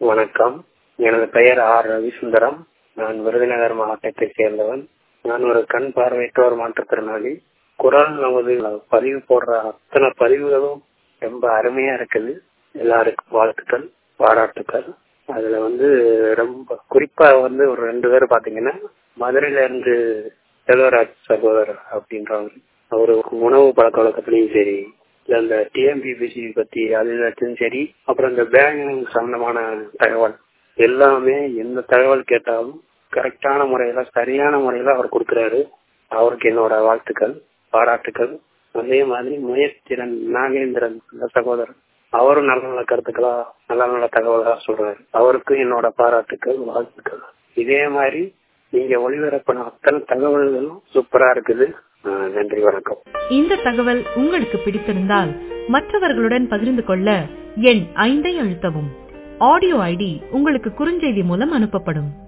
வணக்கம் எனது பெயர் ஆர் ரவிசுந்தரம் நான் விருதுநகர் மாவட்டத்தை சேர்ந்தவன் நான் ஒரு கண் பார்வையற்றோர் மாற்றுத்திறனாளி குரல் நமது பதிவு போடுற அத்தனை பதிவுகளும் ரொம்ப அருமையா இருக்குது எல்லாருக்கும் வாழ்த்துக்கள் பாராட்டுக்கள் அதுல வந்து ரொம்ப குறிப்பா வந்து ஒரு ரெண்டு பேர் பாத்தீங்கன்னா மதுரையில இருந்து செல்வராஜ் சகோதரர் அப்படின்றவர் அவரு உணவு பழக்க வழக்கத்திலையும் சரி இல்ல இந்த டிஎம்பிபிசி பத்தி அது ஏதாச்சும் சரி அப்புறம் இந்த பேங்கிங் சம்பந்தமான தகவல் எல்லாமே எந்த தகவல் கேட்டாலும் கரெக்டான முறையில சரியான முறையில அவர் கொடுக்கிறாரு அவருக்கு என்னோட வாழ்த்துக்கள் பாராட்டுக்கள் அதே மாதிரி முயற்சிரன் நாகேந்திரன் அந்த சகோதரர் அவரும் நல்ல நல்ல கருத்துக்களா நல்ல நல்ல தகவலா சொல்றாரு அவருக்கும் என்னோட பாராட்டுக்கள் வாழ்த்துக்கள் இதே மாதிரி நீங்க ஒளிபரப்பின அத்தனை தகவல்களும் சூப்பரா இருக்குது நன்றி வணக்கம் இந்த தகவல் உங்களுக்கு பிடித்திருந்தால் மற்றவர்களுடன் பகிர்ந்து கொள்ள எண் ஐந்தை அழுத்தவும் ஆடியோ ஐடி உங்களுக்கு குறுஞ்செய்தி மூலம் அனுப்பப்படும்